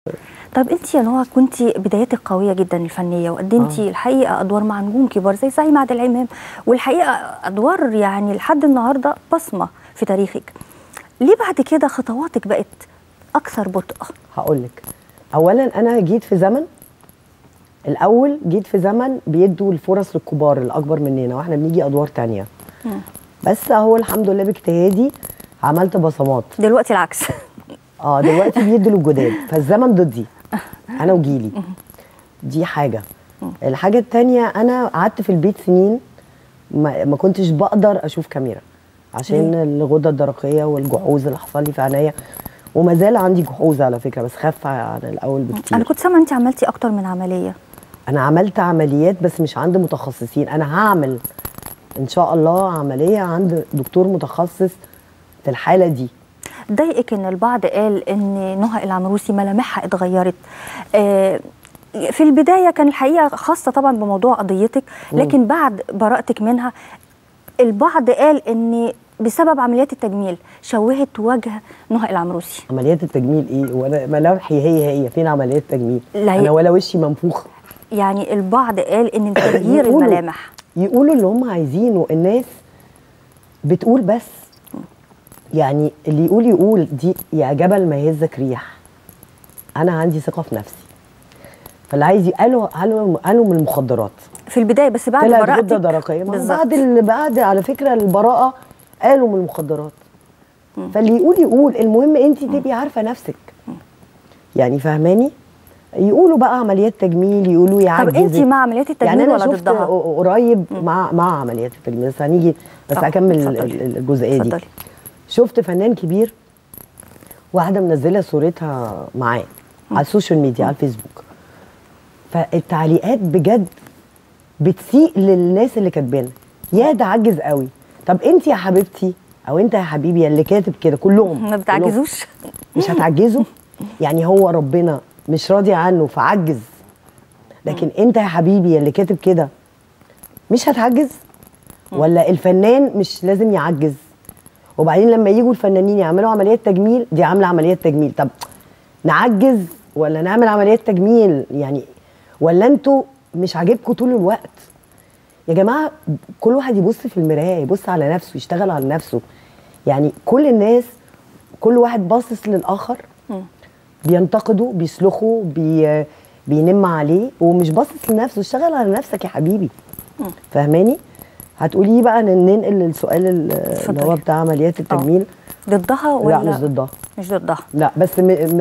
طب انت يا نهى كنت بداياتك قويه جدا الفنيه وقدمتي آه. الحقيقه ادوار مع نجوم كبار زي زعيم عادل امام والحقيقه ادوار يعني لحد النهارده بصمه في تاريخك ليه بعد كده خطواتك بقت اكثر بطء هقول لك اولا انا جيت في زمن الاول جيت في زمن بيدوا الفرص للكبار الاكبر مننا واحنا بنيجي ادوار تانية مم. بس اهو الحمد لله باجتهادي عملت بصمات دلوقتي العكس اه دلوقتي بيدوا للجداد فالزمن ضدي انا وجيلي دي حاجه الحاجه التانية انا قعدت في البيت سنين ما, ما كنتش بقدر اشوف كاميرا عشان الغده الدرقيه والجحوظ اللي حصل لي في عينيا وما زال عندي جحوظ على فكره بس خف عن الاول بكتير انا كنت سامعه انت عملتي اكتر من عمليه انا عملت عمليات بس مش عند متخصصين انا هعمل ان شاء الله عمليه عند دكتور متخصص في الحاله دي ضايقك ان البعض قال ان نهى العمروسي ملامحها اتغيرت آه، في البدايه كان الحقيقه خاصه طبعا بموضوع قضيتك لكن بعد براءتك منها البعض قال ان بسبب عمليات التجميل شوهت وجه نهى العمروسي عمليات التجميل ايه وانا ملامحي هي هي فين عمليات تجميل لا هي- انا ولا وشي منفوخ يعني البعض قال ان تغيير يقولوا- الملامح يقولوا اللي هم عايزينه الناس بتقول بس يعني اللي يقول يقول دي يا جبل ما يهزك ريح انا عندي ثقه في نفسي فاللي عايز ي- قالوا قالوا قالوا من المخدرات في البدايه بس بعد طلعت براءتك غده درقيه ما بالظبط. بعد ال- بعد على فكره البراءه قالوا من المخدرات فاللي يقول يقول المهم انت تبقي عارفه نفسك يعني فاهماني يقولوا بقى عمليات تجميل يقولوا طب يعجزك انت مع عمليات التجميل يعني انا ولا شفت ضدها؟ قريب مع مع عمليات التجميل بس هنيجي بس طبعا، هكمل ال- اتفضلي. ال- الجزئيه دي اتفضلي. شفت فنان كبير واحده منزله صورتها معاه على السوشيال ميديا على الفيسبوك فالتعليقات بجد بتسيء للناس اللي كاتبينها يا ده عجز قوي طب انت يا حبيبتي او انت يا حبيبي يا اللي كاتب كده كلهم ما كلهم. بتعجزوش مش هتعجزه يعني هو ربنا مش راضي عنه فعجز لكن انت يا حبيبي يا اللي كاتب كده مش هتعجز ولا الفنان مش لازم يعجز وبعدين لما يجوا الفنانين يعملوا عمليات تجميل دي عامله عمليات تجميل طب نعجز ولا نعمل عمليات تجميل يعني ولا انتوا مش عاجبكم طول الوقت يا جماعه كل واحد يبص في المرايه يبص على نفسه يشتغل على نفسه يعني كل الناس كل واحد باصص للاخر بينتقده بيسلخه بي بينم عليه ومش باصص لنفسه اشتغل على نفسك يا حبيبي فاهماني هتقولي بقى ن- ننقل للسؤال ال- اللي اتفضلي. هو بتاع عمليات التجميل ضدها ولا لا مش ضدها مش ضدها لا بس م م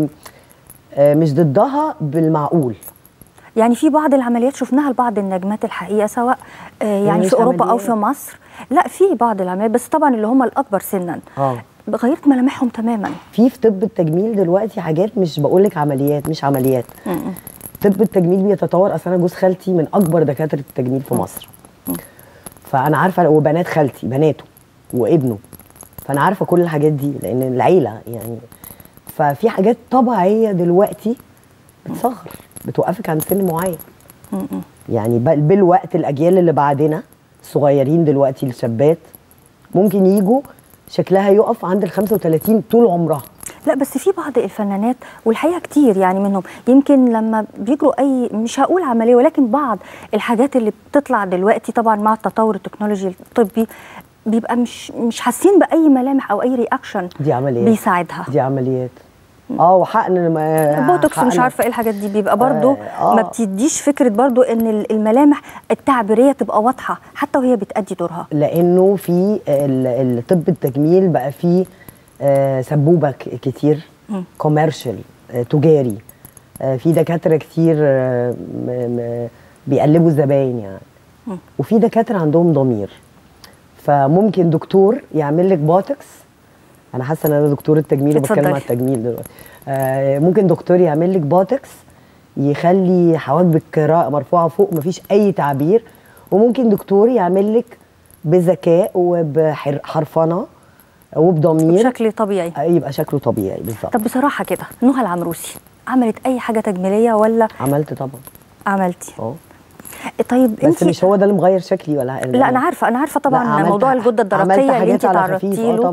آه، مش ضدها بالمعقول يعني في بعض العمليات شفناها لبعض النجمات الحقيقه سواء آه، يعني مش في اوروبا او عمليات. في مصر لا في بعض العمليات بس طبعا اللي هم الاكبر سنا اه غيرت ملامحهم تماما في في طب التجميل دلوقتي حاجات مش بقول لك عمليات مش عمليات طب التجميل بيتطور اصل انا جوز خالتي من اكبر دكاتره التجميل في مصر فانا عارفه وبنات خالتي بناته وابنه فانا عارفه كل الحاجات دي لان العيله يعني ففي حاجات طبيعيه دلوقتي بتصغر بتوقفك عند سن معين يعني بل- بالوقت الاجيال اللي بعدنا الصغيرين دلوقتي الشابات ممكن يجوا شكلها يقف عند ال 35 طول عمرها لا بس في بعض الفنانات والحقيقه كتير يعني منهم يمكن لما بيجروا اي مش هقول عمليه ولكن بعض الحاجات اللي بتطلع دلوقتي طبعا مع التطور التكنولوجي الطبي بيبقى مش مش حاسين باي ملامح او اي رياكشن دي عمليات بيساعدها دي عمليات اه وحقن ما- بوتوكس مش حقن- عارفه ايه الحاجات دي بيبقى برضو آه، آه. ما بتديش فكره برضو ان ال- الملامح التعبيريه تبقى واضحه حتى وهي بتأدي دورها لانه في ال- الطب التجميل بقى فيه آه، سبوبه ك- كتير كوميرشال تجاري آه، في دكاتره كتير آه، م- م- بيقلبوا الزباين يعني وفي دكاتره عندهم ضمير فممكن دكتور يعمل لك بوتوكس انا حاسه ان انا دكتور التجميل وبتكلم اتفضلي. على التجميل دلوقتي آه، ممكن دكتور يعمل لك بوتوكس يخلي حواجبك را- مرفوعه فوق مفيش اي تعبير وممكن دكتور يعمل لك بذكاء وبحرفنه وبضمير بشكل طبيعي آه، يبقى شكله طبيعي بالظبط طب بصراحه كده نهى العمروسي عملت اي حاجه تجميليه ولا عملت طبعا عملتي اه طيب بس انت مش هو ده اللي مغير شكلي ولا لا انا عارفه انا عارفه لا، طبعا عملت- موضوع الغده عملت الدرقيه اللي حاجات انت على تعرضتي خفيف، آه له طبعا.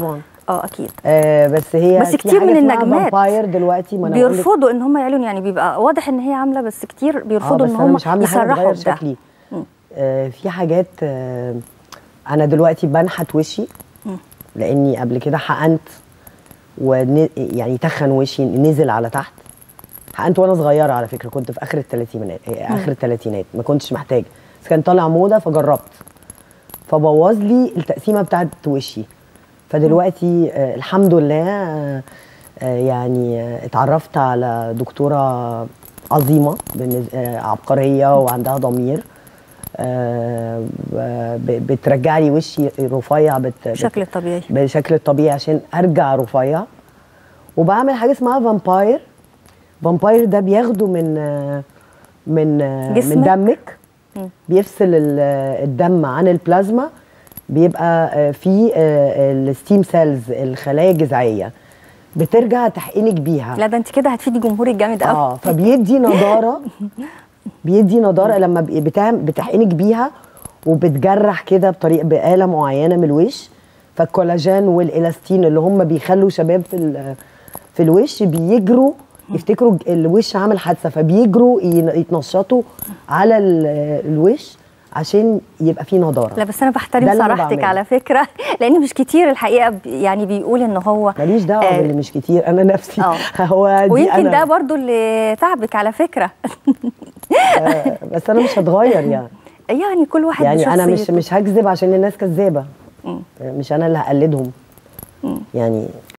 اه اكيد آه بس هي بس في كتير حاجة من اسمها النجمات فامباير دلوقتي ما انا بقول لك- بيرفضوا ان هم يعلنوا يعني بيبقى واضح ان هي عامله بس كتير اه بيرفضوا بس ان انا هم مش عامله حاجه يصرحوا تغير بده شكلي آه في حاجات آه انا دلوقتي بنحت وشي لاني قبل كده حقنت ون... يعني تخن وشي نزل على تحت حقنت وانا صغيره على فكره كنت في اخر الثلاثينات اخر الثلاثينات ما كنتش محتاجه بس كان طالع موضه فجربت فبوظ لي التقسيمه بتاعت وشي فدلوقتي آه الحمد لله آه آه يعني آه اتعرفت على دكتوره عظيمه بالنز- آه عبقريه وعندها ضمير آه ب- بترجع لي وشي رفيع بت بشكل طبيعي بالشكل الطبيعي عشان ارجع رفيع وبعمل حاجه اسمها فامباير فامباير ده بياخده من آه، من آه، من جسمك؟ دمك مم. بيفصل ال- الدم عن البلازما بيبقى آه، فيه الستيم سيلز الخلايا الجذعيه بترجع تحقنك بيها لا ده انت كده هتفيدي جمهورك جامد قوي اه فبيدي نضاره بيدي نضاره لما بي- بتعم بتحقنك بيها وبتجرح كده بطريقه بآلة معينه من الوش فالكولاجين والالاستين اللي هم بيخلوا شباب في ال- في الوش بيجروا يفتكروا ج- الوش عامل حادثه فبيجروا ين- يتنشطوا على ال- الوش عشان يبقى فيه نضاره لا بس انا ده بحترم اللي أنا صراحتك بعمله. على فكره لان مش كتير الحقيقه ب- يعني بيقول ان هو ماليش دعوه آه، باللي مش كتير انا نفسي آه. هو دي ويمكن أنا. ده برضو اللي تعبك على فكره آه، بس انا مش هتغير يعني يعني كل واحد يعني انا مش بشخصيته. مش هكذب عشان الناس كذابه مم. مش انا اللي هقلدهم يعني